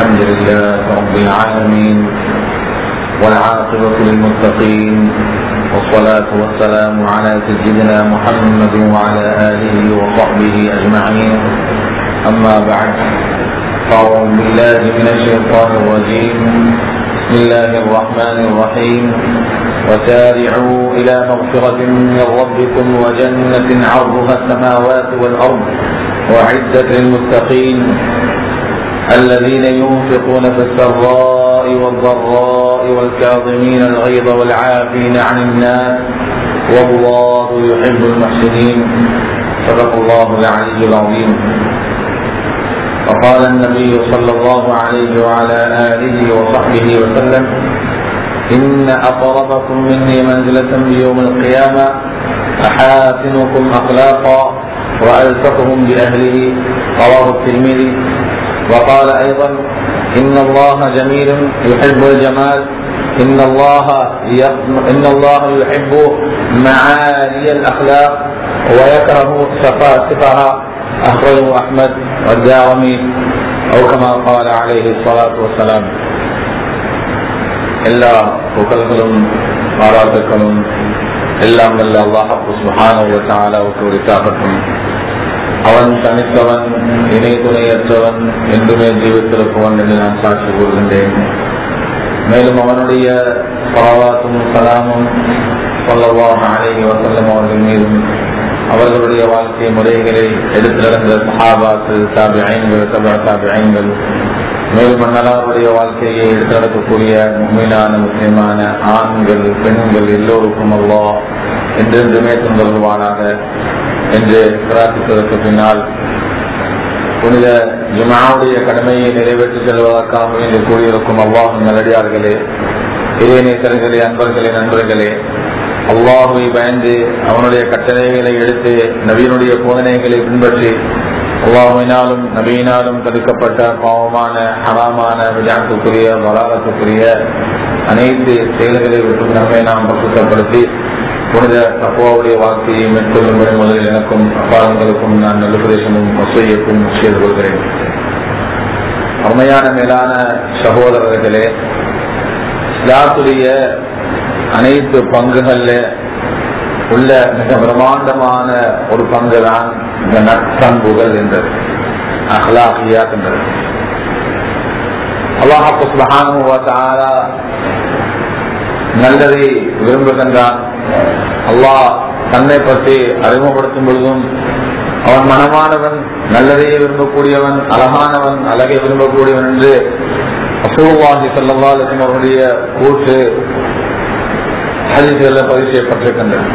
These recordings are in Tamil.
الحمد لله رب العالمين والعاقبة للمتقين والصلاة والسلام على سيدنا محمد وعلى آله وصحبه أجمعين أما بعد فأعوذ بالله من الشيطان الرجيم بسم الله الرحمن الرحيم وسارعوا إلى مغفرة من ربكم وجنة عرضها السماوات والأرض وعدة للمتقين الذين ينفقون في السراء والضراء والكاظمين الغيظ والعافين عن الناس والله يحب المحسنين صدق الله العلي العظيم وقال النبي صلى الله عليه وعلى آله وصحبه وسلم إن أقربكم مني منزلة بيوم القيامة أحاسنكم أخلاقا وألفقهم بأهله رواه الترمذي وقال أيضا إن الله جميل يحب الجمال إن الله إن الله يحب معالي الأخلاق ويكره سفاسفها أخرجه أحمد والدارمي أو كما قال عليه الصلاة والسلام எல்லா புகழ்களும் பாராட்டுகளும் எல்லாம் வல்ல அல்லாஹு சுபஹானஹு தஆலாவுக்கு உரித்தாகட்டும் அவன் தனித்தவன் இணை துணையற்றவன் என்றுமே ஜீவித்திருப்பவன் என்று நான் சாட்சி கூறுகின்றேன் மேலும் அவனுடைய பரவாத்தும் சலாமும் சொல்லவாக அழகி வசல்லம் அவர்கள் மீதும் அவர்களுடைய வாழ்க்கை முறைகளை எடுத்து நடந்த சஹாபாக்கள் தாபி ஐன்கள் சபா தாபி ஐன்கள் மேலும் மன்னலாருடைய வாழ்க்கையை எடுத்து நடக்கக்கூடிய உண்மையான முக்கியமான ஆண்கள் பெண்கள் எல்லோருக்கும் அல்லா என்றென்றுமே தொந்தரவானாக என்று பிரார்த்திப்பதற்கு பின்னால் புனித ஜுமாவுடைய கடமையை நிறைவேற்றி செல்வதற்காக என்று கூறியிருக்கும் அல்லாஹும் நல்லடியார்களே இறைநேசர்களே அன்பர்களே நண்பர்களே அல்லாஹுவை பயந்து அவனுடைய கட்டளைகளை எடுத்து நவீனுடைய போதனைகளை பின்பற்றி அல்லாஹினாலும் நவீனாலும் தடுக்கப்பட்ட பாவமான ஹராமான விஜாத்துக்குரிய வளாகத்துக்குரிய அனைத்து செயல்களை விட்டு நம்மை நாம் பசுத்தப்படுத்தி புனித தப்போவுடைய வாழ்க்கையை மேற்கொள்ளும்படி முதலில் எனக்கும் அப்பாதங்களுக்கும் நான் நல்லுபதேசமும் வசையக்கும் செய்து கொள்கிறேன் அருமையான மேலான சகோதரர்களே இஸ்லாத்துடைய அனைத்து பங்குகள்ல உள்ள மிக பிரமாண்டமான ஒரு பங்கு தான் இந்த நற்பண்புகள் என்றது அஹ்லாஹியாத் என்றது அல்லாஹு சுபஹானு நல்லதை விரும்புகின்றான் அல்லாஹ் தன்னை பற்றி அறிமுகப்படுத்தும் பொழுதும் அவன் மனமானவன் நல்லதையே விரும்பக்கூடியவன் அழகானவன் அழகை விரும்பக்கூடியவன் என்று அசூவாகி செல்லவாலும் அவருடைய கூற்று ஹதீசுகளை பதிவு செய்யப்பட்டிருக்கின்றன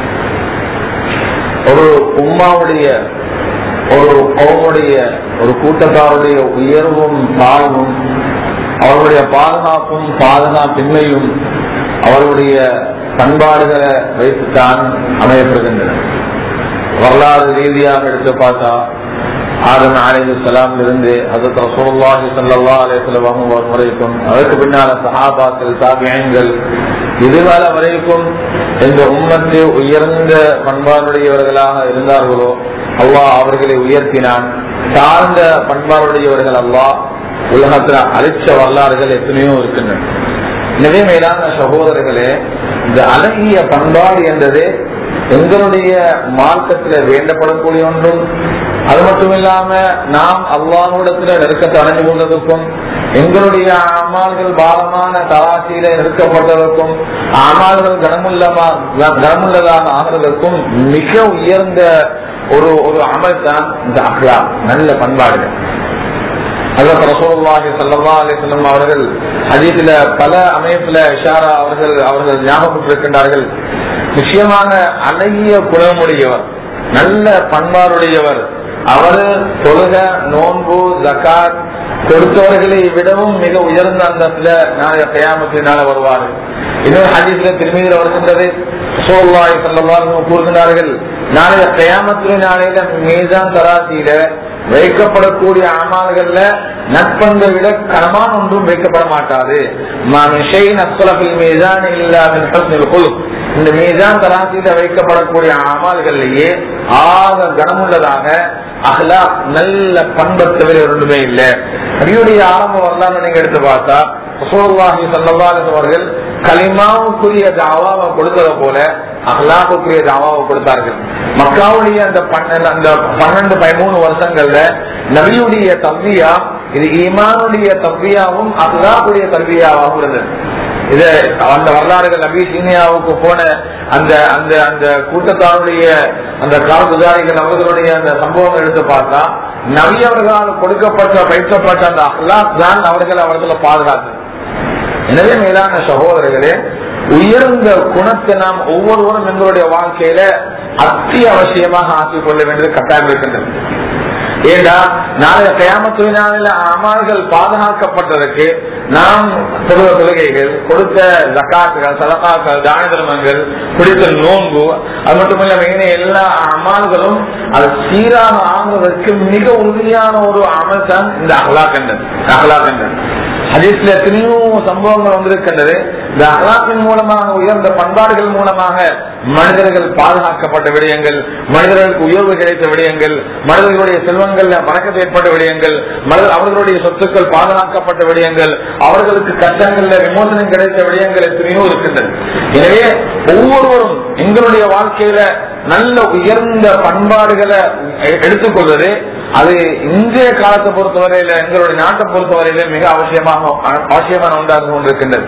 ஒரு உம்மாவுடைய ஒரு கவுமுடைய ஒரு கூட்டத்தாருடைய உயர்வும் தாழ்வும் அவருடைய பாதுகாப்பும் பாதுகாப்பின்மையும் அவருடைய பண்பாடுகளை வைத்துத்தான் அமையப்படுகின்றன வரலாறு ரீதியாக எடுத்து பார்த்தா ஆதம் அலைஹி சலாம் இருந்து அதற்கு ரசூலுல்லாஹி ஸல்லல்லாஹு அலைஹி வஸல்லம் ஒரு முறைக்கும் அதற்கு பின்னால சஹாபாக்கள் தாபியீன்கள் இதுகால வரைக்கும் இந்த உம்மத்து உயர்ந்த பண்பாடுடையவர்களாக இருந்தார்களோ அல்லாஹ் அவர்களை உயர்த்தினான் தாழ்ந்த பண்பாடுடையவர்கள் அல்லாஹ் உலகத்துல அழிச்ச வரலாறுகள் எத்தனையோ இருக்கின்றன எனவே மேலான சகோதரர்களே இந்த அழகிய பண்பாடு என்றது எங்களுடைய மார்க்கத்தில் வேண்டப்படக்கூடிய ஒன்றும் அது மட்டும் இல்லாம நாம் அல்லாஹிடத்துல நெருக்கத்தை அடைஞ்சு கொண்டதற்கும் எங்களுடைய அமால்கள் பாரமான தராசியில நெருக்கப்பட்டதற்கும் அமால்கள் கனமுள்ளமா கனமுள்ளதாக ஆகிறதற்கும் மிக உயர்ந்த ஒரு ஒரு அமல் தான் இந்த அஹ்லா நல்ல பண்பாடுகள் அதற்கு ரசோல்லாஹி சல்லா அலிஸ்லம் அவர்கள் ஹதீஸ்ல பல அமைப்புல இஷாரா அவர்கள் அவர்கள் ஞாபகப்பட்டிருக்கின்றார்கள் நிச்சயமான அழகிய குணமுடையவர் நல்ல பண்பாடுடையவர் அவரு தொழுக நோன்பு ஜக்காத் கொடுத்தவர்களை விடவும் மிக உயர்ந்த அந்தஸ்துல நாளைய கயாமத்தினால வருவார்கள் இன்னொரு ஹதீஸ்ல திருமீதில் வருகின்றது சோல்லாய் சல்லல்லாஹு கூறுகின்றார்கள் நாளைய கயாமத்தின் நாளையில மீதான் தராசியில வைக்கப்படக்கூடிய அமால்கள்ல நட்பண்பை விட கனமான ஒன்றும் வைக்கப்பட மாட்டாது இந்த மீதான் தராசியில வைக்கப்படக்கூடிய அமால்கள்லயே ஆக கனமுள்ளதாக அஹ்லா நல்ல பண்பை தவிர ஒன்றுமே இல்லை நபியுடைய ஆரம்ப வரலாறு நீங்க எடுத்து பார்த்தா ரசூலுல்லாஹி ஸல்லல்லாஹு அலைஹி அவர்கள் கலிமாவுக்குரிய தாவாவை கொடுத்தத போல அஹ்லாக்குரிய தாவாவை கொடுத்தார்கள் மக்காவுடைய அந்த பன்னெண்டு அந்த பன்னெண்டு பதிமூணு வருஷங்கள்ல நபியுடைய தவ்வியா இது ஈமானுடைய தவ்வியாவும் அஹ்லாக்குடைய தவ்வியாவும் இருந்தது இது அந்த வரலாறுகள் நபி சீனியாவுக்கு போன அந்த அந்த அந்த கூட்டத்தாருடைய அந்த கால்குதாரிகள் அவர்களுடைய அந்த சம்பவங்கள் எடுத்து பார்த்தா நபி அவர்களால் கொடுக்கப்பட்ட பயிற்சப்பட்ட அந்த அஹ்லாக் தான் அவர்கள் அவர்களை பாதுகாத்து எனவே மேலான சகோதரர்களே உயர்ந்த குணத்தை நாம் ஒவ்வொருவரும் எங்களுடைய வாழ்க்கையில அத்தியாவசியமாக ஆக்கிக் கொள்ள வேண்டியது கட்டாயம் இருக்கின்றது ஏண்டா நாளைய கயாமத்து நாளில அமல்கள் பாதுகாக்கப்பட்டதற்கு நாம் தொழுத தொழுகைகள் கொடுத்த ஜக்காத்துகள் சதகாக்கள் தான தர்மங்கள் குடித்த நோன்பு அது மட்டுமல்ல ஏனைய எல்லா அமல்களும் அது சீராக ஆகுவதற்கு மிக உறுதியான ஒரு அமல் தான் இந்த அகலாக்கண்டல் அகலாக்கண்டல் ஹதீஸ்ல எத்தனையோ சம்பவங்கள் வந்திருக்கின்றது இந்த அகலாக்கின் மூலமாக உயர்ந்த பண்பாடுகள் மூலமாக மனிதர்கள் பாதுகாக்கப்பட்ட விடயங்கள் மனிதர்களுக்கு உயர்வு கிடைத்த விடயங்கள் மனிதர்களுடைய செல்வங்கள்ல வணக்கத்தை ஏற்பட்ட விடயங்கள் மனிதர் அவர்களுடைய சொத்துக்கள் பாதுகாக்கப்பட்ட விடயங்கள் அவர்களுக்கு கஷ்டங்கள்ல விமோசனம் கிடைத்த விடயங்கள் எத்தனையோ இருக்கின்றன எனவே ஒவ்வொருவரும் எங்களுடைய வாழ்க்கையில நல்ல உயர்ந்த பண்பாடுகளை எ- எடுத்துக்கொள்வது அது இன்றைய காலத்தை பொறுத்தவரையில எங்களுடைய நாட்டை பொறுத்தவரையில மிக அவசியமாக அவசியமான ஒன்றாக கொண்டிருக்கின்றது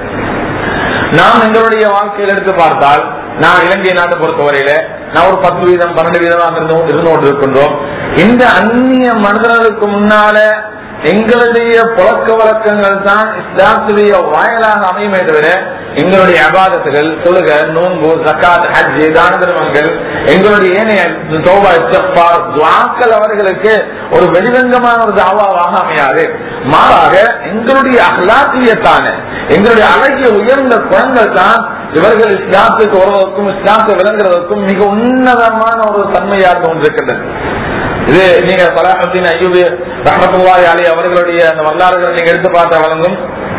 நாம் எங்களுடைய வாழ்க்கையில் எடுத்து பார்த்தால் நான் இலங்கை நாட்டை பொறுத்தவரையில நான் ஒரு பத்து வீதம் பன்னெண்டு வீதமாக இருந்து இருந்து கொண்டிருக்கின்றோம் இந்த அந்நிய மனிதர்களுக்கு முன்னால எங்களுடைய புழக்க வழக்கங்கள் தான் இஸ்லாத்துடைய வாயிலாக அமையுமே தவிர எங்களுடைய அபாதத்துகள் தொழுக நோன்பு ஜக்காத் ஹஜ் தான தர்மங்கள் எங்களுடைய ஏனைய தோபா இஸ்திக்பார், துஆக்கள் அவர்களுக்கு ஒரு வெளிரங்கமான ஒரு தாவாவாக அமையாது மாறாக எங்களுடைய அகலாத்தியத்தான எங்களுடைய அழகிய உயர்ந்த குணங்கள் தான் இவர்கள் இஸ்லாத்துக்கு வருவதற்கும் இஸ்லாத்தை விளங்குறதற்கும் மிக உன்னதமான ஒரு தன்மையாக கொண்டிருக்கின்றது இது நீங்க சலாஹத்தின் ஐயூபி ரஹமத்துல்லாஹி அலி அவர்களுடைய அந்த வரலாறுகளை நீங்க எடுத்து பார்த்தா வழங்கும்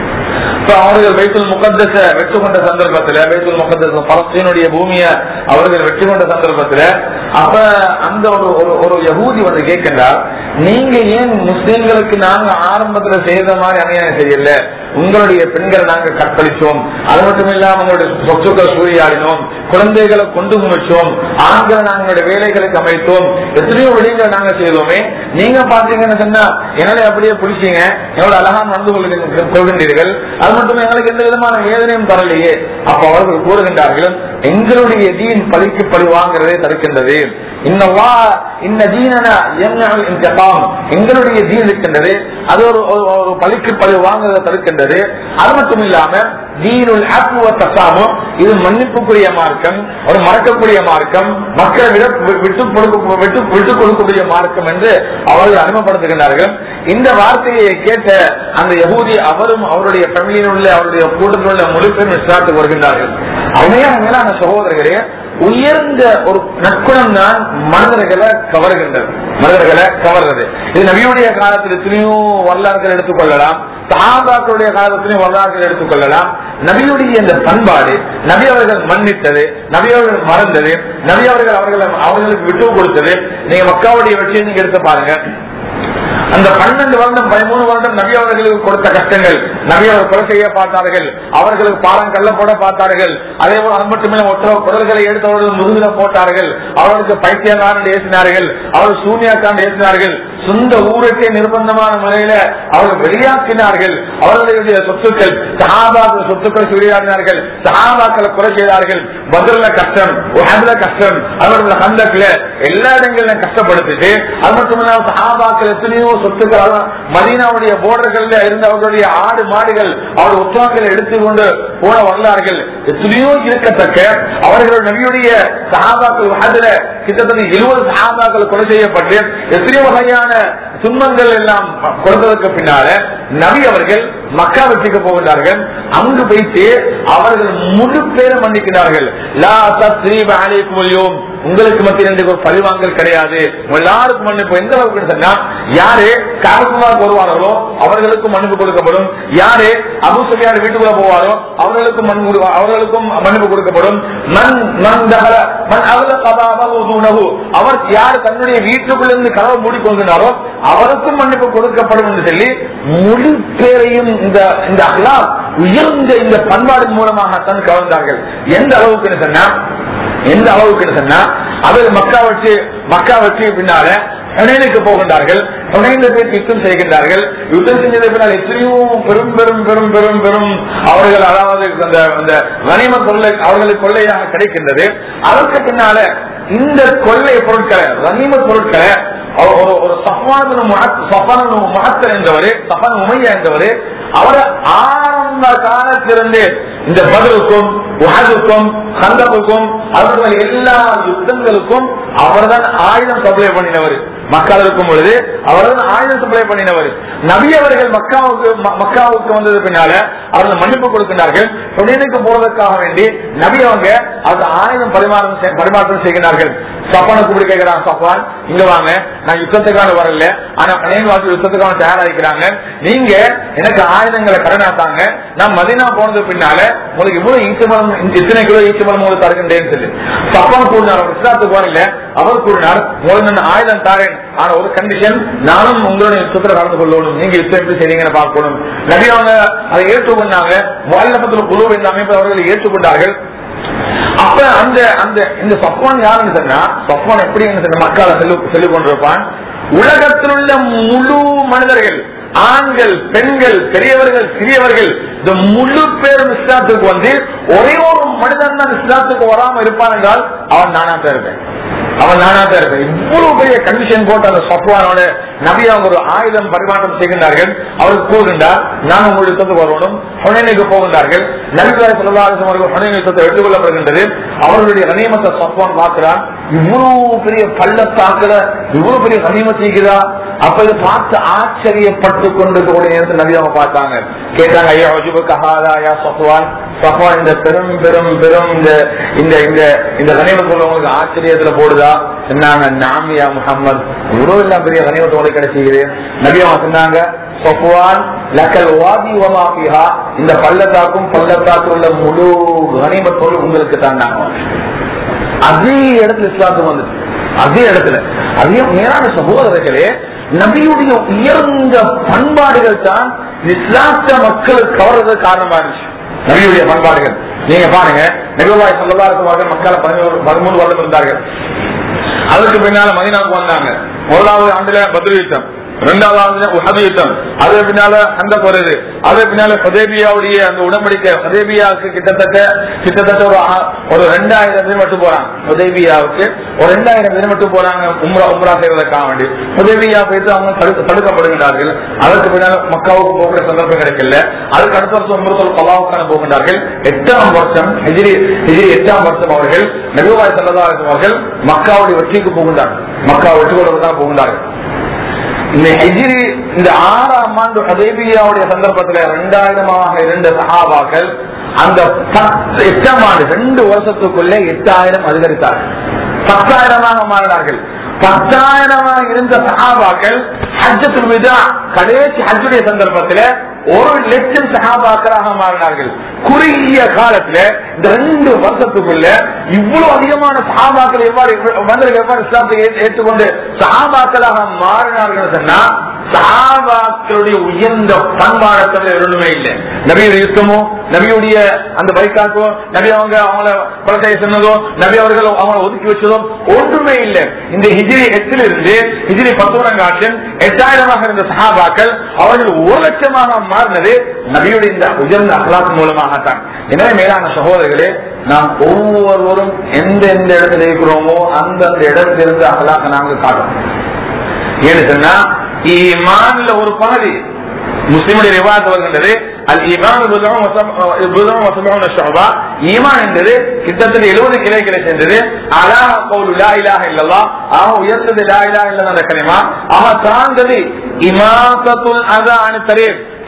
இப்ப அவர்கள் வைத்துல் முகத்தச வெற்றி கொண்ட சந்தர்ப்பத்துல வைத்துல் முகத்தச பலஸ்தீனுடைய பூமிய அவர்கள் வெற்றி கொண்ட சந்தர்ப்பத்துல அப்ப அந்த ஒரு ஒரு- ஒரு யகூதி வந்து கேட்கின்றார் நீங்க ஏன் முஸ்லிம்களுக்கு நாங்க ஆரம்பத்துல செய்த மாதிரி அநியாயம் செய்யல உங்களுடைய பெண்களை நாங்க கற்பழிச்சோம் அது மட்டும் இல்லாம உங்களுடைய சொத்துக்கள் சூறையாடினோம் குழந்தைகளை கொண்டு முயற்சோம் ஆண்களை நாங்களுடைய வேலைகளுக்கு அமைத்தோம் எத்தனையோ விடயங்கள் நாங்க செய்தோமே நீங்க பாத்தீங்கன்னு சொன்னா எங்களை அப்படியே பிடிச்சீங்க எவ்வளவு அழகா நடந்து கொள்கின்ற- கொள்கின்றீர்கள் அது மட்டும் எங்களுக்கு எந்த விதமான வேதனையும் தரலையே அப்ப அவர்கள் கூறுகின்றார்கள் எங்களுடைய தீன் பழிக்கு பழி வாங்குறதே தடுக்கின்றது இன்னவா இந்த தீனனா எங்கள் இன்தகாம் எங்களுடைய தீன் இருக்கின்றது அது ஒரு ஒரு- ஒரு பழிக்கு பழி வாங்குறதை தடுக்கின்றது அது மட்டும் இல்லாம தீனுல் ஆத்ம தசாமும் இது மன்னிப்புக்குரிய மார்க்கம் ஒரு மறக்கக்கூடிய மார்க்கம் மக்களை விட விட்டு கொடுக்க விட்டு விட்டு கொடுக்கக்கூடிய மார்க்கம் என்று அவர்கள் அறிமுகப்படுத்துகின்றார்கள் இந்த வார்த்தையை கேட்ட அந்த யகூதி அவரும் அவருடைய ஃபேமிலியில் உள்ள அவருடைய கூட்டத்தில் உள்ள முழு பேரும் இஸ்லாத்துக்கு வருகின்றார்கள் அவனையா மேலான சகோதரர்களே உயர்ந்த ஒரு நற்குணம் தான் மனிதர்களை கவர்கின்றது மனிதர்களை கவர்றது இது நபியுடைய காலத்தில் எத்தனையோ வரலாறுகள் எடுத்துக்கொள்ளலாம் சஹாபாக்களுடைய காலத்திலையும் வரலாறுகள் எடுத்துக்கொள்ளலாம் நபியுடைய இந்த பண்பாடு நபி அவர்கள் மன்னித்தது நபி அவர்கள் மறந்தது நபி அவர்கள் அவர்களை அவர்களுக்கு விட்டு கொடுத்தது நீங்க மக்காவுடைய வெற்றியை நீங்க எடுத்து பாருங்க அந்த பன்னெண்டு வருடம் பதிமூணு வருடம் நபி அவர்களுக்கு கொடுத்த கஷ்டங்கள் நபி அவர் கொலை செய்ய பார்த்தார்கள் அவர்களுக்கு பாலம் கல்ல போட பார்த்தார்கள் அதே போல அது மட்டுமே ஒற்ற குரல்களை எடுத்தவர்கள் முதுகில போட்டார்கள் அவர்களுக்கு பைத்தியக்காரன் ஏசினார்கள் அவர்கள் சூன்யாக்காரன் ஏசினார்கள் சொந்த ஊருக்கே நிர்பந்தமான முறையில அவர்கள் வெளியாக்கினார்கள் அவர்களுடைய சொத்துக்கள் சஹாபாக்கள் சொத்துக்களை சுழியாடினார்கள் சஹாபாக்களை கொலை செய்தார்கள் பதில கஷ்டம் உஹதுல கஷ்டம் அவர்கள ஹந்தக்ல எல்லா இடங்களிலும் கஷ்டப்படுத்திட்டு அது மட்டும் இல்லாம சஹாபாக்கள் எத்தனையோ சொத்துக்கள் அதான் மதீனாவுடைய போர்டர்கள்ல இருந்த அவர்களுடைய ஆடு மாடுகள் அவருடைய உற்சாகங்களை எடுத்துக்கொண்டு போன வரலாறுகள் எத்தனையோ இருக்கத்தக்க அவர்கள் நபியுடைய சஹாபாக்கள் உஹதுல கிட்டத்தட்ட எழுபது சஹாபாக்கள் கொலை செய்யப்பட்டு எத்தனையோ வகையான துன்பங்கள் எல்லாம் கொடுத்ததற்கு பின்னால நபி அவர்கள் மக்கா வெற்றிக்கு போகின்றார்கள் அங்கு வைத்து அவர்கள் முழு பேரும் மன்னிக்கிறார்கள் லா தஸ்ரீப அலைக்கும் அல்யோம் உங்களுக்கு மத்தியில் ரெண்டு ஒரு பழிவாங்கல் கிடையாது உங்க எல்லாருக்கும் மன்னிப்பு எந்த அளவுக்கு சொன்னா யாரு காரக்குமார் வருவார்களோ அவர்களுக்கும் மன்னிப்பு கொடுக்கப்படும் யாரு அபுசபியார் வீட்டுக்குள்ள போவாரோ அவர்களுக்கும் மன்னிப்பு கொடு- அவர்களுக்கும் மன்னிப்பு கொடுக்கப்படும் மண் மண் தகர மண் அகல கதாபு அவர் யார் தன்னுடைய வீட்டுக்குள்ள இருந்து கதவை மூடிக்கொண்டாரோ அவருக்கும் மன்னிப்பு கொடுக்கப்படும் என்று சொல்லி முழு பேரையும் இந்த இந்த அகலாம் உயர்ந்த இந்த பண்பாடு மூலமாகத்தான் கவர்ந்தார்கள் எந்த அளவுக்கு சொன்னா எந்த அளவுக்கு சொன்னா அவர் மக்கா வச்சு மக்கா வச்சு பின்னால ஹுனைனுக்கு போகின்றார்கள் ஹுனைன்ல போய் யுத்தம் செய்கின்றார்கள் யுத்தம் செஞ்சது பின்னால் எத்தனையோ பெரும் பெரும் பெரும் பெரும் பெரும் அவர்கள் அதாவது அந்த அந்த கனிம கொள்ளை அவர்களுக்கு கொள்ளையாக கிடைக்கின்றது அதற்கு பின்னால இந்த கொள்ளை பொருட்களை கனிம பொருட்களை அவர் ஒரு ஒரு சஃபானு சஃபானு மகத்தர் என்றவர் சஃபான் உமையா என்றவர் அவர் ஆரம்ப காலத்திலிருந்து இந்த பதிலுக்கும் உஹதுக்கும் சந்தப்புக்கும் அவர்கள் எல்லா யுத்தங்களுக்கும் அவர்தான் ஆயுதம் சப்ளை பண்ணினவர் மக்கள் இருக்கும் பொழுது அவர்தான் ஆயுதம் சப்ளை பண்ணினவர் நபி அவர்கள் மக்காவுக்கு ம- மக்காவுக்கு வந்தது பின்னால அவர்கள் மன்னிப்பு கொடுக்கின்றார்கள் தொழிலுக்கு போவதற்காக வேண்டி நபி அவங்க அந்த ஆயுதம் பரிமாற்றம் செய்- பரிமாற்றம் செய்கிறார்கள் சப்பான கூப்பிட்டு கேட்கிறான் சப்பான் இங்க வாங்க நான் யுத்தத்துக்கான வரல ஆனா அனைவாசி யுத்தத்துக்கான தயாராகிக்கிறாங்க நீங்க எனக்கு ஆயுதங்களை கடனாத்தாங்க நான் மதினா போனது பின்னால உங்களுக்கு இவ்வளவு ஈச்சமரம் இத்தனை கிலோ ஈச்சமரம் உங்களுக்கு தருகின்றேன்னு சொல்லி சப்பான் கூறினார் அவர் இஸ்லாத்துக்கு வரல அவர் கூறினார் முதல்ல நான் ஆயுதம் தாரேன் ஆனா ஒரு கண்டிஷன் நானும் உங்களுடைய யுத்தத்துல கலந்து கொள்ளணும் நீங்க யுத்தம் எப்படி செய்றீங்கன்னு பார்க்கணும் நபி அவங்க அதை ஏற்றுக்கொண்டாங்க வல்லபத்தில் குழு என்ற அமைப்பு அவர்கள் ஏற்றுக்கொண்டார்கள் அப்ப அந்த அந்த இந்த சப்வான் யாருன்னு சொன்னா சப்வான் எப்படி சொன்ன மக்களை சொல்லி சொல்லிக் கொண்டிருப்பான் உலகத்தில் உள்ள முழு மனிதர்கள் ஆண்கள் பெண்கள் பெரியவர்கள் சிறியவர்கள் இந்த முழு பேரும் இஸ்லாத்துக்கு வந்து ஒரே ஒரு மனிதன் தான் இஸ்லாத்துக்கு வராம இருப்பான் என்றால் அவன் நானா தான் இருப்பேன் அவன் நானா தான் இருப்பேன் இவ்வளவு பெரிய கண்டிஷன் போட்டு அந்த சப்வானோட நபி அவங்க ஒரு ஆயுதம் பரிமாற்றம் செய்கின்றார்கள் அவருக்கு கூறுகின்றார் நான் உங்களுடைய யுத்தத்துக்கு வரணும் ஹுனைனுக்கு போகின்றார்கள் நபிகாய் சொல்லலாசம் அவர்கள் ஹுனைன் யுத்தத்தை எடுத்துக்கொள்ளப்படுகின்றது அவர்களுடைய கனிமத்தை சப்வான் பார்க்கிறான் இவ்வளவு பெரிய பள்ளத்தாக்குல இவ்வளவு பெரிய கனிமத்தை இருக்குதா அப்ப இதை பார்த்து ஆச்சரியப்பட்டு கொண்டு கூட நேரத்தில் நபி அவங்க பார்த்தாங்க கேட்டாங்க ஐயா அஜுபு கஹாதா யா சஃப்வான் சஃப்வான் இந்த பெரும் பெரும் பெரும் இந்த இந்த இந்த இந்த கனிமத்து உள்ளவங்களுக்கு ஆச்சரியத்துல போடுதா சொன்னாங்க நாமியா முகம்மது இவ்வளவு எல்லாம் பெரிய கனிமத்து உங்களுக்கு கிடைச்சிக்குது நபி அவங்க சொன்னாங்க சஃப்வான் லக்கல் வாதி வமா ஃபிஹா இந்த பள்ளத்தாக்கும் பள்ளத்தாக்கு உள்ள முழு கனிமத்தோடு உங்களுக்கு தான் நாங்க அதே இடத்துல இஸ்லாத்துக்கு வந்துச்சு அதே இடத்துல அதே மேலான சகோதரர்களே நபியுடைய உயர்ந்த பண்பாடுகள் தான் இஸ்லாத்த மக்களுக்கு கவர்றது காரணமா இருந்துச்சு நபியுடைய பண்பாடுகள் நீங்க பாருங்க நெகுவாய் சொல்லலாருக்கும் மக்களை பதினோரு பதிமூணு வருடம் இருந்தார்கள் அதற்கு பின்னால மதினாவுக்கு வந்தாங்க முதலாவது ஆண்டுல பத்ரு யுத்தம் இரண்டாவது ஆண்டுல உஹது யுத்தம் அது பின்னால அந்த போறது அது பின்னால ஹுதேபியாவுடைய அந்த உடன்படிக்கை ஹுதேபியாவுக்கு கிட்டத்தட்ட கிட்டத்தட்ட ஒரு ஆ- ஒரு ரெண்டாயிரம் பேர் மட்டும் போறாங்க ஹுதேபியாவுக்கு ஒரு ரெண்டாயிரம் பேர் மட்டும் போறாங்க உம்ரா உம்ரா செய்வதற்காக வேண்டி ஹுதேபியா போயிட்டு அவங்க தடுக்க- தடுக்கப்படுகின்றார்கள் அதற்கு பின்னால மக்காவுக்கு போகிற சந்தர்ப்பம் கிடைக்கல அதுக்கு அடுத்த வருஷம் உம்ரத்துல் கலாவுக்கான போகின்றார்கள் எட்டாம் வருஷம் ஹிஜ்ரி ஹிஜ்ரி எட்டாம் வருஷம் அவர்கள் நெகுவாய் சல்லதாசம் அவர்கள் மக்காவுடைய வெற்றிக்கு போகின்றார்கள் மக்கா வெற்றி கொள்வதற்காக போகின்றார்கள் இந்த ஹிஜ்ரி இந்த ஆறாம் ஆண்டு ஹதேபியாவுடைய சந்தர்ப்பத்தில் இரண்டாயிரமாக இருந்த சஹாபாக்கள் அந்த பத்து எட்டாம் ஆண்டு ரெண்டு வருஷத்துக்குள்ளே எட்டாயிரம் அதிகரித்தார்கள் பத்தாயிரமாக மாறினார்கள் பத்தாயிரமாக இருந்த சஹாபாக்கள் ஹஜ்ஜத்துல் விதா கடைசி ஹஜ்ஜுடைய சந்தர்ப்பத்தில் ஒரு லட்சம் சஹாபாக்களாக மாறினார்கள் குறுகிய காலத்துல இந்த ரெண்டு வருஷத்துக்குள்ள இவ்வளவு அதிகமான சஹாபாக்கள் எவ்வாறு மனிதர்கள் எவ்வாறு இஸ்லாத்தை ஏ- ஏற்றுக்கொண்டு சஹாபாக்களாக மாறினார்கள் சொன்னா சஹாபாக்களுடைய உயர்ந்த பண்பாடத்தில் ஒன்றுமே இல்லை நபியுடைய யுத்தமோ நபியுடைய அந்த பைக்காக்கோ நபி அவங்க அவங்கள கொலை சொன்னதோ நபி அவர்கள் அவங்கள ஒதுக்கி வச்சதோ ஒன்றுமே இல்லை இந்த ஹிஜிரி எட்டில் இருந்து ஹிஜிரி பத்தோரம் காட்டும் எட்டாயிரமாக இருந்த சஹாபாக்கள் அவர்கள் ஒரு லட்சமாக மாறினது நபியுடைய இந்த உயர்ந்த அகலாக்கு மூலமாகத்தான் எனவே மேலான சகோதரர்களே நாம் ஒவ்வொருவரும் எந்த எந்த இடத்துல இருக்கிறோமோ அந்தந்த இடத்திலிருந்து அகலாக்க நாங்கள் காட்டணும் ஏன்னு சொன்னா ஈமான்ல ஒரு பகுதி முஸ்லிமுடைய விவாதம் வருகின்றது அல் ஈமான் ஈமான் என்பது கிட்டத்தட்ட எழுபது கிளைகளை சென்றது அலா கவுலு லா இலாஹ இல்லல்லாஹ் ஆக உயர்ந்தது லா இலாஹ இல்லல்லாஹ் என்ற கலிமா ஆக தாழ்ந்தது இமாசத்துல் அதா அனு தரீர்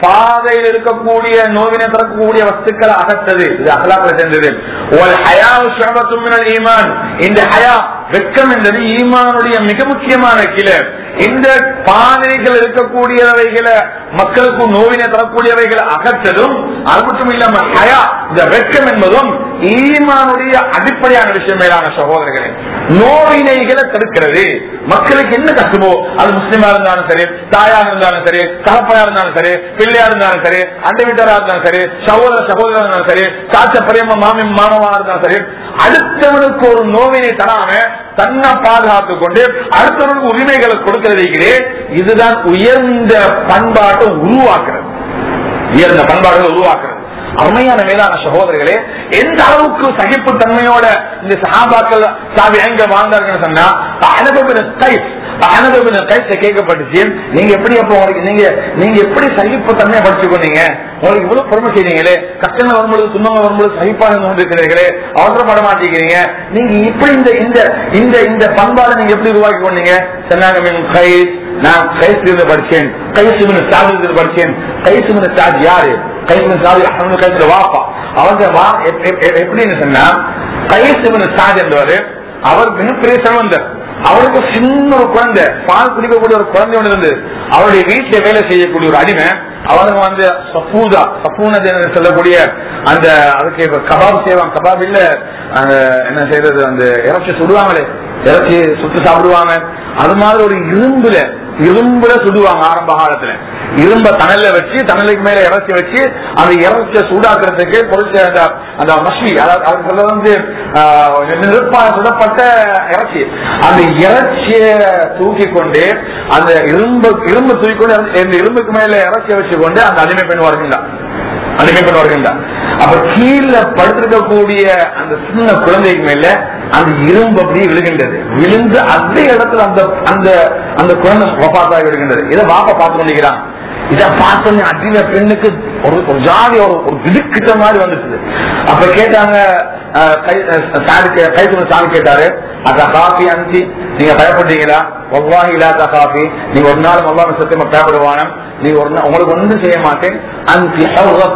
பாதையில் இருக்கக்கூடிய நோவினை தரக்கூடிய வஸ்துக்களை அகற்றது இது அகலாக்கில் சேர்ந்தது ஒரு ஹயாவு ஷபத்தும் மினல் ஈமான் இந்த ஹயா வெட்கம் என்பது ஈமானுடைய மிக முக்கியமான கிளை இந்த பாதைகள் இருக்கக்கூடியவைகளை மக்களுக்கு நோவினை தரக்கூடியவைகளை அகற்றதும் அது மட்டும் இல்லாம ஹயா இந்த வெட்கம் என்பதும் ஈமானுடைய அடிப்படையான விஷயம் மேலான சகோதரர்களே நோவினைகளை தடுக்கிறது மக்களுக்கு என்ன கஷ்டமோ அது முஸ்லிமா இருந்தாலும் சரி தாயா இருந்தாலும் சரி தகப்பனா இருந்தாலும் சரி பிள்ளையா இருந்தாலும் சரி அண்டை வீட்டரா இருந்தாலும் சரி சகோதர சகோதரா இருந்தாலும் சரி சாச்ச பரியம மாமி மாமவா இருந்தாலும் சரி அடுத்தவனுக்கு ஒரு நோவினை தராம தன்னை பாதுகாத்துக் கொண்டு அடுத்தவனுக்கு உரிமைகளை கொடுக்கிறதே இதுதான் உயர்ந்த பண்பாட்டை உருவாக்குறது உயர்ந்த பண்பாடுகளை உருவாக்குறது அருமையான மேலான சகோதரர்களே எந்த அளவுக்கு சகிப்பு தன்மையோட இந்த சகாபாக்கள் சாவி எங்க வாழ்ந்தார்கள் சொன்னா அனுபவின கைஸ் அனுபவின கைஸ கேட்கப்பட்டுச்சு நீங்க எப்படி அப்போ உங்களுக்கு நீங்க நீங்க எப்படி சகிப்பு தன்மையை படிச்சுக்கொண்டீங்க உங்களுக்கு இவ்வளவு பொறுமை செய்றீங்களே கஷ்டங்கள் வரும்பொழுது துன்பங்கள் வரும்பொழுது சகிப்பாக கொண்டிருக்கிறீர்களே அவசரப்பட மாட்டேங்கிறீங்க நீங்க இப்படி இந்த இந்த இந்த இந்த பண்பாடை நீங்க எப்படி உருவாக்கி கொண்டீங்க சொன்னாங்க மின் கைஸ் நான் கைசிலிருந்து படிச்சேன் கைசுமின் சாதிலிருந்து படிச்சேன் கைசுமின் சாதி யாரு கைசுமின் சாதி அஹமது கைசுல வாப்பா அவங்க வா எப்- எப்- எப்- எப்படின்னு சொன்னா கைசுமின் சாதி என்பவர் அவர் மிகப்பெரிய செல்வந்தர் அவருக்கு சின்ன ஒரு குழந்தை பால் குடிக்கக்கூடிய ஒரு குழந்தை ஒன்று இருந்தது அவருடைய வீட்டுல வேலை செய்யக்கூடிய ஒரு அடிமை அவங்க வந்து சப்பூதா சப்பூனது என்று சொல்லக்கூடிய அந்த அதுக்கு இப்ப கபாப் செய்வாங்க கபாப் இல்ல அந்த என்ன செய்யறது அந்த இறைச்சி சுடுவாங்களே இறைச்சி சுட்டு சாப்பிடுவாங்க அது மாதிரி ஒரு இரும்புல இரும்புல சுடுவாங்க ஆரம்ப காலத்துல இரும்ப தணல்ல வச்சு தணலுக்கு மேல இறச்சி வச்சு அந்த இறச்சிய சூடாக்குறதுக்கு பொறிச்ச அந்த அந்த மஷி அதாவது அதுக்கு சொல்ல வந்து ஆஹ், நெருப்பால சுடப்பட்ட இறைச்சி அந்த இறைச்சிய தூக்கி கொண்டு அந்த இரும்பு இரும்பு தூக்கி கொண்டு அந்த- இந்த இரும்புக்கு மேல இறைச்சிய வச்சு கொண்டு அந்த அடிமை பெண் வருகின்றான் அடிமை பெண் வருகின்றான் அப்ப கீழே படுத்திருக்கக்கூடிய அந்த சின்ன குழந்தைக்கு மேல அந்த இரும்பு அப்படியே விழுகின்றது விழுந்து அதே இடத்துல அந்த அந்த அந்த குழந்தை வபாத்தாக விடுகின்றது இதை பாப்பா பார்த்து கொண்டிருக்கிறான் இதை பார்த்தோன்னே அடிமை பெண்ணுக்கு ஒரு ஒரு ஜாதி ஒரு ஒரு திடுக்கிட்ட மாதிரி வந்துச்சு அப்ப கேட்டாங்க அஹ், கை- அஹ், சாரு கே- கைத்துல சாமி கேட்டாரு அத காஃபி அஞ்சு நீங்க பயப்பட்டீங்களா ஒவ்வாஹி இல்லாத காஃபி நீங்க ஒரு நாள் அல்லாஹ் சத்தியமா பயப்படுவானம் நீங்க ஒரு நாள் உங்களுக்கு ஒன்றும் செய்ய மாட்டேன் அஞ்சு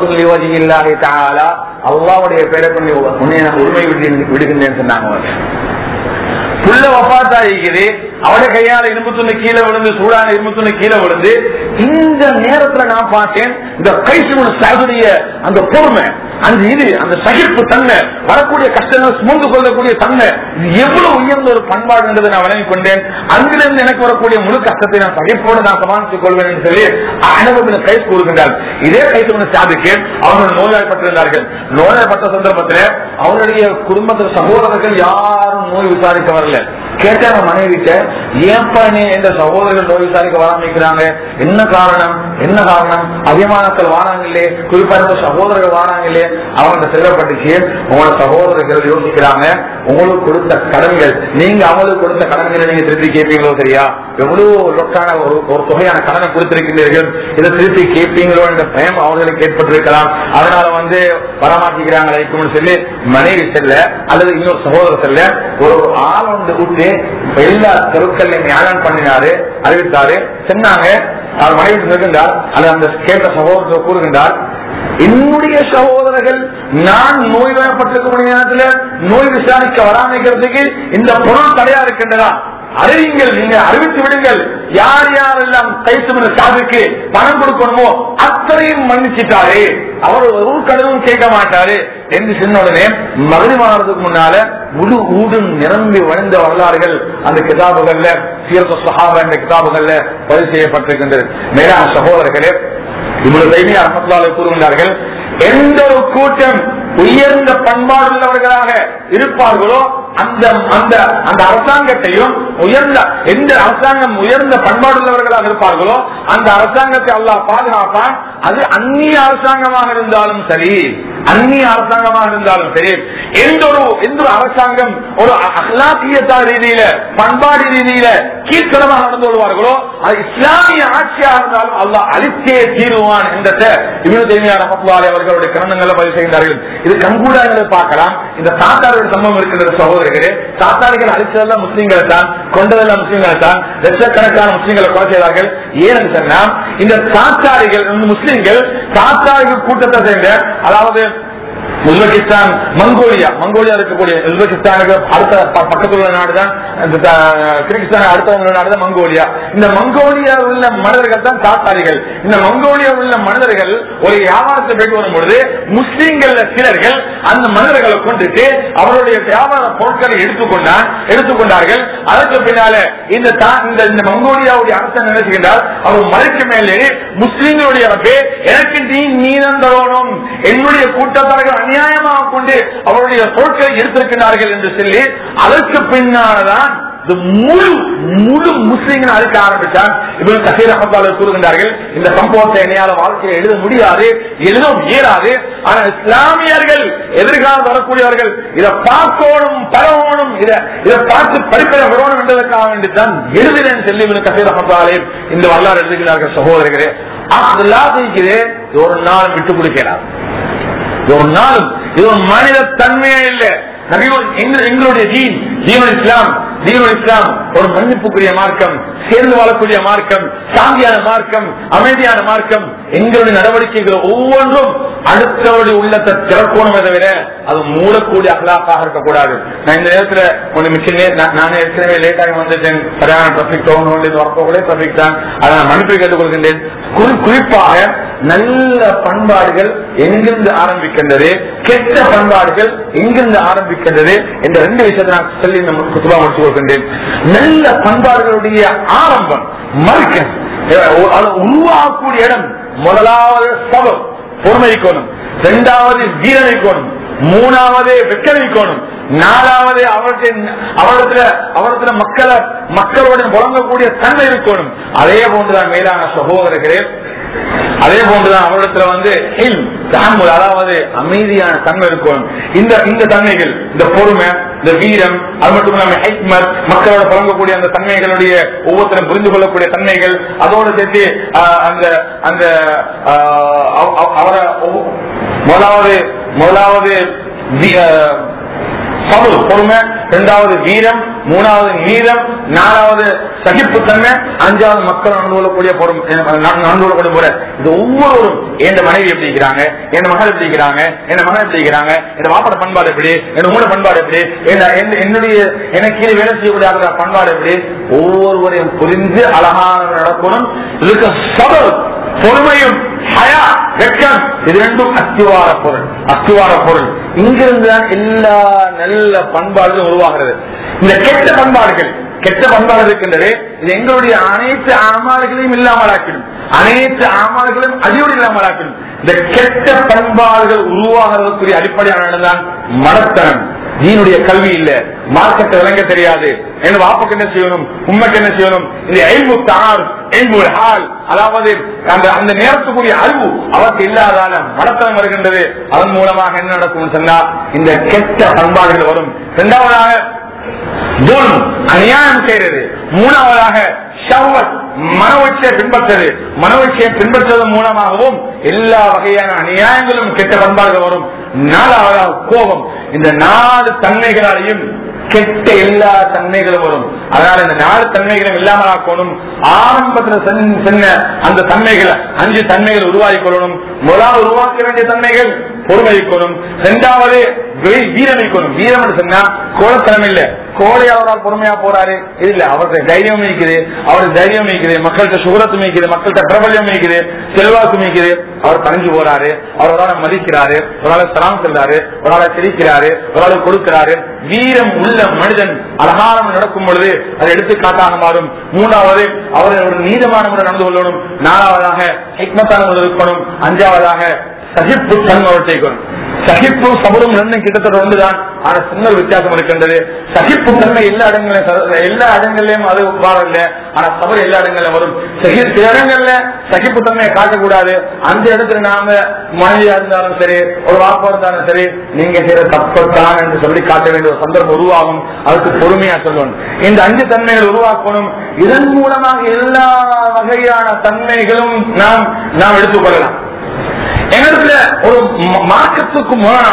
இல்லாஹி தஆலா அல்லாஹ்வுடைய பேரை கொண்டு உன்னை நான் உரிமை விடு- விடுகின்றேன்னு சொன்னாங்க அவங்க. புள்ள வப்பாத்தா இருக்குது அவட கையால இரும்பு துணி கீழே விழுந்து சூடான இரும்பு துணி கீழே விழுந்து இந்த நேரத்துல நான் பார்த்தேன் இந்த கைசுமன் சாகுடைய அந்த பொறுமை அந்த இது அந்த சகிப்பு தன்மை வரக்கூடிய கஷ்டங்கள் சுமந்து கொள்ளக்கூடிய தன்மை இது எவ்வளவு உயர்ந்த ஒரு பண்பாடு என்பதை நான் வழங்கிக் கொண்டேன் அங்கிருந்து எனக்கு வரக்கூடிய முழு கஷ்டத்தை நான் சகிப்போடு நான் சமாளித்துக் கொள்வேன் என்று சொல்லி அனுபவம் கை கூறுகின்றார் இதே கைசுமன் சாதுக்கு அவர்கள் நோய்வாய்ப்பட்டிருந்தார்கள் நோய்வாய்ப்பட்ட சந்தர்ப்பத்தில் அவருடைய குடும்பத்தில் சகோதரர்கள் யாரும் நோய் விசாரிக்க வரல கேட்டாங்க மனைவிட்ட ஏன்பா நீ இந்த சகோதரர்கள் நோய் விசாரிக்க வராமிக்கிறாங்க என்ன காரணம் என்ன காரணம் அபிமானத்தில் வாராங்களே குறிப்பா இந்த சகோதரர்கள் வாராங்களே அவங்க செல்லப்பட்டுச்சு உங்களோட சகோதரர்கள் யோசிக்கிறாங்க உங்களுக்கு கொடுத்த கடன்கள் நீங்க அவங்களுக்கு கொடுத்த கடன்களை நீங்க திருப்பி கேட்பீங்களோ சரியா எவ்வளவு லொக்கான ஒரு ஒரு தொகையான கடனை கொடுத்திருக்கிறீர்கள் இதை திருப்பி கேட்பீங்களோ என்ற பயம் அவர்களுக்கு ஏற்பட்டிருக்கலாம் அதனால வந்து வரமாட்டேங்கிறாங்களே சொல்லி மனைவி செல்ல அல்லது இன்னொரு சகோதரர் செல்ல ஒரு ஆள் வந்து விட்டு எல்லா தெருக்கள்லையும் ஞானம் பண்ணினாரு அறிவித்தாரு சொன்னாங்க அவர் மனைவி சொல்கின்றார் அல்லது அந்த கேட்ட சகோதரர் கூறுகின்றார் என்னுடைய சகோதரர்கள் நான் நோய்வாய்ப்பட்டிருக்கக்கூடிய நேரத்துல நோய் விசாரிக்க வராமிக்கிறதுக்கு இந்த பொருள் தடையா இருக்கின்றதா அறிவிங்கள் நீங்க அறிவித்து விடுங்கள் யார் யாரெல்லாம் கைசுமன சாதுக்கு பணம் கொடுக்கணுமோ அத்தனையும் மன்னிச்சிட்டாரு அவர் ஒரு கடவும் கேட்க மாட்டாரு என்று சொன்ன உடனே மகிழ்வானதுக்கு முன்னால முழு ஊடும் நிரம்பி வழிந்த வரலாறுகள் அந்த கிதாபுகள்ல சீரக சஹாபா என்ற கிதாபுகள்ல பதிவு செய்யப்பட்டிருக்கின்றது மேலான சகோதரர்களே இவ்வளவு தைமியா ரஹமத்துல்லாஹி கூறுகின்றார்கள் எந்த ஒரு கூட்டம் உயர்ந்த பண்பாடு உள்ளவர்களாக இருப்பார்களோ அந்த அந்த அந்த அரசாங்கத்தையும் உயர்ந்த எந்த அரசாங்கம் உயர்ந்த பண்பாடு உள்ளவர்களாக இருப்பார்களோ அந்த அரசாங்கத்தை அல்லாஹ் பாதுகாப்பான் அது அந்நிய அரசாங்கமாக இருந்தாலும் சரி அந்நிய அரசாங்கமாக இருந்தாலும் சரி எந்த ஒரு எந்த ஒரு அரசாங்கம் ஒரு அஹ்லாக்கியத்தா ரீதியில பண்பாடு ரீதியில கீழ்த்தனமாக நடந்து கொள்வார்களோ அது இஸ்லாமிய ஆட்சியாக இருந்தாலும் அல்லாஹ் அழித்தே தீருவான் என்ற இவனு தேவையான ரஹமத்துல்லாஹி அவர்களுடைய கிரந்தங்களை பதிவு செய்கிறார்கள் இது கண்கூடாக பார்க்கலாம் இந்த தாத்தாருடைய சம்பவம் இருக்கின்ற சகோதரர்களே தாத்தாரிகள் அழிச்சதெல்லாம் முஸ்லீம்கள் தான் கொண்டதெல்லாம் முஸ்லீம்கள் தான் லட்சக்கணக்கான முஸ்லீம்களை கொலை செய்தார்கள் ஏன்னு சொன்னா இந்த தாத்தாரிகள் இந்த முஸ்லீம்கள் தாத்தாரிகள் கூட்டத்தை சேர்ந்த அதாவது உஸ்பெகிஸ்தான் மங்கோலியா மங்கோலியா இருக்கக்கூடிய உஸ்பெகிஸ்தானுக்கு அடுத்த ப- பக்கத்துல உள்ள நாடுதான் இந்த த- கிர்கிஸ்தான் அடுத்த உள்ள நாடுதான் மங்கோலியா இந்த மங்கோலியா உள்ள மனிதர்கள் தான் தாத்தாரிகள் இந்த மங்கோலியா உள்ள மனிதர்கள் ஒரு வியாபாரத்தை போயிட்டு வரும் பொழுது முஸ்லீம்கள் சிலர்கள் அந்த மனிதர்களை கொண்டுட்டு அவருடைய வியாபார பொருட்களை எடுத்துக்கொண்டார் எடுத்துக்கொண்டார்கள் அதற்கு பின்னால இந்த தா- இந்த இந்த மங்கோலியாவுடைய அரசன் நினைச்சுகின்றார் அவர் மலைக்கு மேலே முஸ்லீம்களுடைய ரப்பே, எனக்கு நீ நீதம் தரணும் என்னுடைய கூட்டத்தார்கள் அநியாயமாக கொண்டு அவருடைய பொருட்களை எடுத்திருக்கிறார்கள் என்று சொல்லி அதற்கு பின்னால்தான் இந்த முழு முழு முஸ்லீம்கள் அழைக்க ஆரம்பித்தார் இவர்கள் கசீர் அகமதாளர் கூறுகின்றார்கள் இந்த சம்பவத்தை என்னையால வாழ்க்கையை எழுத முடியாது எழுதவும் இயலாது ஆனா இஸ்லாமியர்கள் எதிர்காலம் வரக்கூடியவர்கள் இதை பார்க்கணும் பரவணும் இதை இதை பார்த்து படிப்பதை வரணும் என்பதற்காக வேண்டித்தான் எழுதுகிறேன் சொல்லி இவனு கசீர் அகமதாலே இந்த வரலாறு எழுதுகிறார்கள் சகோதரர்களே அதெல்லாம் இருக்கிறே ஒரு நாள் விட்டு கொடுக்கிறார் இது ஒரு நாளும் இது ஒரு மனித தன்மையே இல்லை நபிகள் எங்க- எங்களுடைய தீன் தீவன் இஸ்லாம் தீவன் இஸ்லாம் ஒரு மன்னிப்புக்குரிய மார்க்கம் சேர்ந்து வாழக்கூடிய மார்க்கம் சாந்தியான மார்க்கம் அமைதியான மார்க்கம் எங்களுடைய நடவடிக்கைகள் ஒவ்வொன்றும் அடுத்தவருடைய உள்ளத்தை திறக்கணுமே தவிர அது மூடக்கூடிய அகலாக்காக இருக்கக்கூடாது நான் இந்த நேரத்துல கொஞ்சம் மிச்சம் நே- நான் நானே ஏற்கனவே லேட்டாக வந்துட்டேன் சரியான டிராபிக் டவுன் வரப்போகலே டிராபிக் தான் அதை நான் மன்னிப்பு கேட்டுக் கொள்கின்றேன் குறி- குறிப்பாக நல்ல பண்பாடுகள் எங்கிருந்து ஆரம்பிக்கின்றது கெட்ட பண்பாடுகள் எங்கிருந்து ஆரம்பிக்கின்றது என்ற ரெண்டு விஷயத்தை நான் சொல்லி நம்ம குத்துபா முடிச்சு கொள்கின்றேன் நல்ல பண்பாடுகளுடைய ஆரம்பம் மறுக்கம் அது உருவாகக்கூடிய இடம் முதலாவது சபம் பொறுமைக்கோணும் இரண்டாவது வீரமைக்கோணும் மூணாவது வெக்கமைக்கோணும் நாலாவது அவருக்கு அவரத்துல அவரத்துல மக்களை மக்களோட புழங்கக்கூடிய தன்மை இருக்கணும் அதே போன்றுதான் மேலான சகோதரர்களே அதே போன்றுதான் அவரிடத்துல வந்து ஹில், தஹம்முல், அதாவது அமைதியான தன்மை இருக்கணும் இந்த இந்த தன்மைகள் இந்த பொறுமை இந்த வீரம் அது மட்டும் இல்லாம ஹைக்மத் மக்களோட புழங்கக்கூடிய அந்த தன்மைகளுடைய ஒவ்வொருத்தரும் புரிந்து கொள்ளக்கூடிய தன்மைகள் அதோடு சேர்த்து ஆஹ், அந்த அந்த ஆஹ், அவ- அவ- அவரை ஒவ்வொ- முதலாவது முதலாவது வி- ஆஹ், சபு பொறுமை இரண்டாவது வீரம் மூணாவது நீதம் நாலாவது சகிப்புத்தன்மை அஞ்சாவது மக்கள் நடந்து கொள்ளக்கூடிய பொறுமை அஹ் நடந்து கொள்ளக்கூடிய முறை இது ஒவ்வொருவரும் என் மனைவி எப்படி இருக்கிறாங்க என் மகள் எப்படி இருக்கிறாங்க என் மகன் எப்படி இருக்கிறாங்க என் வாப்பட பண்பாடு எப்படி என் மூட பண்பாடு எப்படி என்- என்- என்னுடைய எனக்கு கீழே வேலை செய்யக்கூடிய ஆளுடைய பண்பாடு எப்படி ஒவ்வொருவரையும் புரிந்து அழகான நடக்கணும் இதுக்கு சபு பொறுமையும் ஹயா வெட்கம் இது ரெண்டும் அஸ்திவார பொருள் அஸ்திவார பொருள் இங்கிருந்துதான் எல்லா நல்ல பண்பாடுகளும் உருவாகிறது இந்த கெட்ட பண்பாடுகள் கெட்ட பண்பாடு இருக்கின்றது இது எங்களுடைய அனைத்து ஆமால்களையும் இல்லாமலாக்கிடும் அனைத்து ஆமால்களையும் அடியோடு இல்லாமலாக்கிடும் இந்த கெட்ட பண்பாடுகள் உருவாகிறதுக்குரிய அடிப்படையானதுதான் மடத்தனம் தீனுடைய கல்வி இல்ல மார்க்கத்தை விளங்க தெரியாது என் வாப்புக்கு என்ன செய்யணும் உண்மைக்கு என்ன செய்யணும் இந்த எல்மு தார் எல்மு ஹால் அதாவது அந்த அந்த நேரத்துக்குரிய அறிவு அவருக்கு இல்லாதால மடத்தனம் வருகின்றது அதன் மூலமாக என்ன நடக்கும் சொன்னா இந்த கெட்ட பண்பாடுகள் வரும் இரண்டாவதாக துல் அநியாயம் செய்யறது மூணாவதாக ஷவத் மனவட்சியை பின்பற்றது மனவட்சியை பின்பற்றுவதன் மூலமாகவும் எல்லா வகையான அநியாயங்களும் கெட்ட பண்பாடுகள் வரும் நாலாவதாக கோபம் இந்த நாலு தன்மைகளாலையும் கெட்ட எல்லா தன்மைகளும் வரும் அதனால இந்த நாலு தன்மைகளும் இல்லாமல் ஆக்கணும் ஆரம்பத்துல சென்- சென்ன அந்த தன்மைகளை அஞ்சு தன்மைகள் உருவாக்கி கொள்ளணும் முதலாவது உருவாக்க வேண்டிய தன்மைகள் பொறுமை இருக்கணும் இரண்டாவது வெ- வீரம் இருக்கணும் வீரம் என்று சொன்னா கோலத்தனம் இல்ல கோழை அவரால் பொறுமையா போறாரு இது இல்ல அவருக்கு தைரியம் இருக்குது அவருக்கு தைரியம் இருக்குது மக்கள்கிட்ட சுகரத்து மீக்குது மக்கள்கிட்ட பிரபல்யம் மீக்குது செல்வாக்கு மீக்குது அவர் பணிஞ்சு போறாரு அவர் ஒரு ஆளை மதிக்கிறாரு ஒரு ஆளை சலாம் செல்றாரு ஒரு ஆளை சிரிக்கிறாரு ஒரு ஆளை கொடுக்கிறாரு வீரம் உள்ள மனிதன் அழகானம் நடக்கும் பொழுது அது எடுத்துக்காட்டாக மாறும் மூன்றாவது அவர் ஒரு நீதமான முறை நடந்து கொள்ளணும் நாலாவதாக ஹிக்மத்தான முறை இருக்கணும் அஞ்சாவதாக சகிப்பு தன்மை செய்யணும் சகிப்பு சபரும் ரெண்டும் கிட்டத்தட்ட ஒன்றுதான் ஆனா சின்ன வித்தியாசம் இருக்கின்றது சகிப்பு தன்மை எல்லா இடங்களிலும் எல்லா இடங்கள்லயும் அது வரல ஆனா சபர் எல்லா இடங்களிலும் வரும் சகி சில இடங்கள்ல சகிப்பு தன்மையை காட்டக்கூடாது அந்த இடத்துல நாம மனைவியா இருந்தாலும் சரி ஒரு வாப்பா இருந்தாலும் சரி நீங்க செய்யற தப்பத்தான் என்று சொல்லி காட்ட வேண்டிய ஒரு சந்தர்ப்பம் உருவாகும் அதுக்கு பொறுமையா சொல்லணும் இந்த அஞ்சு தன்மைகள் உருவாக்கணும் இதன் மூலமாக எல்லா வகையான தன்மைகளும் நாம் நாம் எடுத்துக்கொள்ளலாம் எங்களிடத்துல ஒரு ம- மார்க்கத்துக்கு முரணான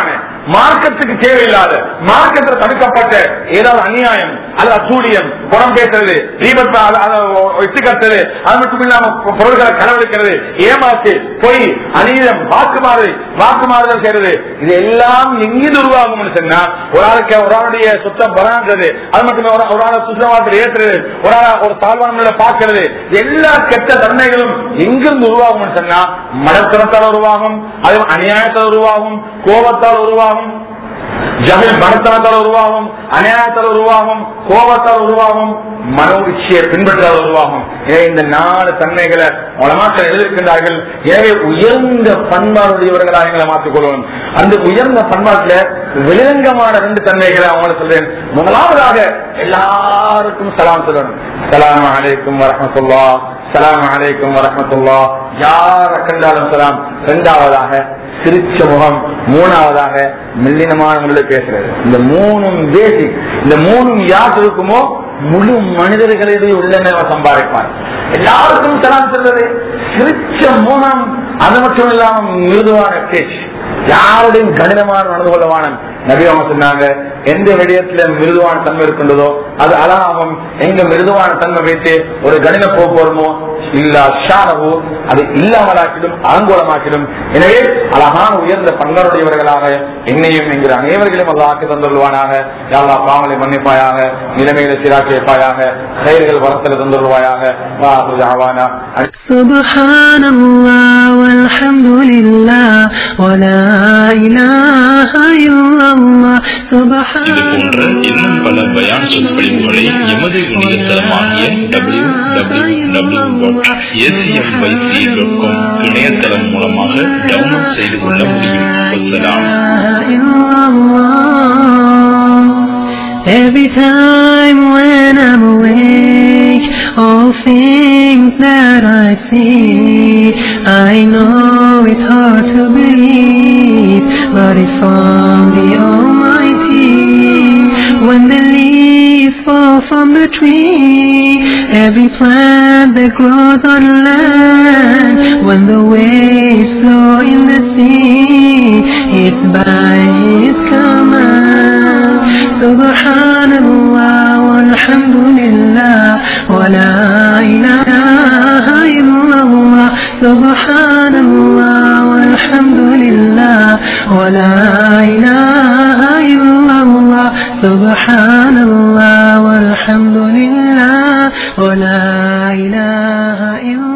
மார்க்கத்துக்கு தேவையில்லாத மார்க்கத்தில் தடுக்கப்பட்ட ஏதாவது அநியாயம் அல்லது அசூழியம் புறம் பேசுறது தீபத்தை இட்டு கட்டுறது அது மட்டும் இல்லாம பொருள்களை களவெடுக்கிறது ஏமாத்து பொய் அநீதம் வாக்குமாறு வாக்குமாறுதல் செய்யறது இது எல்லாம் எங்கிருந்து உருவாகும் சொன்னா ஒரு ஆளுக்கு ஒரு ஆளுடைய சுத்தம் பரான்றது அது மட்டும் இல்ல, ஒரு- ஒரு ஆளை சுத்தமாத்தில் ஏற்றுறது ஒரு ஆளை ஒரு தாழ்வான பார்க்கிறது எல்லா கெட்ட தன்மைகளும் எங்கிருந்து உருவாகும் சொன்னா மனத்தனத்தால் உருவாகும் அது அநியாயத்தால் உருவாகும் கோபத்தால் உருவாகும் ஜகில் மனத்தனத்தால் உருவாகும் அநியாயத்தால் உருவாகும் கோபத்தால் உருவாகும் மன உச்சியை பின்பற்றால் உருவாகும் எனவே இந்த நாலு தன்மைகளை உலமாக்கள் எழுதியிருக்கின்றார்கள் எனவே உயர்ந்த பண்பாடுடையவர்களாக எங்களை மாற்றிக் கொள்ளணும் அந்த உயர்ந்த பண்பாட்டுல வெளிரங்கமான ரெண்டு தன்மைகளை அவங்களை சொல்றேன் முதலாவதாக எல்லாருக்கும் சலாம் சொல்லணும் சலாம் அலைக்கும் வரமத்துல்லா சலாம் அலைக்கும் வரமத்துல்லா யார கண்டாலும் சலாம் இரண்டாவதாக சிரிச்ச முகம் மூணாவதாக மெல்லினமான முறையில் பேசுறது இந்த மூணும் பேசிக் இந்த மூணும் யார் இருக்குமோ முழு மனிதர்களுடைய உள்ளமே அவர் சம்பாதிப்பார் எல்லாருக்கும் சலாம் சொல்றது சிரிச்ச முகம் அது மட்டும் இல்லாம மிருதுவான பேச்சு யாருடையும் கடினமான நடந்து கொள்ளவான நபி அவங்க சொன்னாங்க எந்த விடயத்துல மிருதுவான தன்மை இருக்கின்றதோ அது அழகாகும் எங்க மிருதுவான தன்மை வைத்து ஒரு கடின போக்கு வருமோ இல்லா ஷானவோ அது இல்லாமலாக்கிடும் அலங்கோலமாக்கிடும் எனவே அழகான உயர்ந்த பண்பாடுடையவர்களாக என்னையும் என்கிற அனைவர்களையும் அல்ல ஆக்கி தந்துள்ளுவானாக யாழ்லா பாவலை மன்னிப்பாயாக நிலைமைகளை சீராக்கி வைப்பாயாக செயல்கள் வரத்தில் தந்துள்ளுவாயாக ஆவானா سبحان الله والحمد لله ولا إله إلا الله இது سبحان போன்ற இன்னும் பல பயான் சொற்பொழிவுகளை எமது இணையதளமாகிய W W W dot ACMYC dot com இணையதளம் மூலமாக டவுன்லோட் செய்து கொள்ள முடியும் வசலாம் Every time when I'm awake, all things that I see, I know it's hard to believe, but it's from the Almighty. When the leaves fall from the tree, every plant that grows on land, when the waves flow in the sea, it's by His command. Subhanallah walhamdulillah wa la ilaha illallah. Subhanallah walhamdulillah wa la ilaha illallah. Subhanallah walhamdulillah wa la ilaha illallah.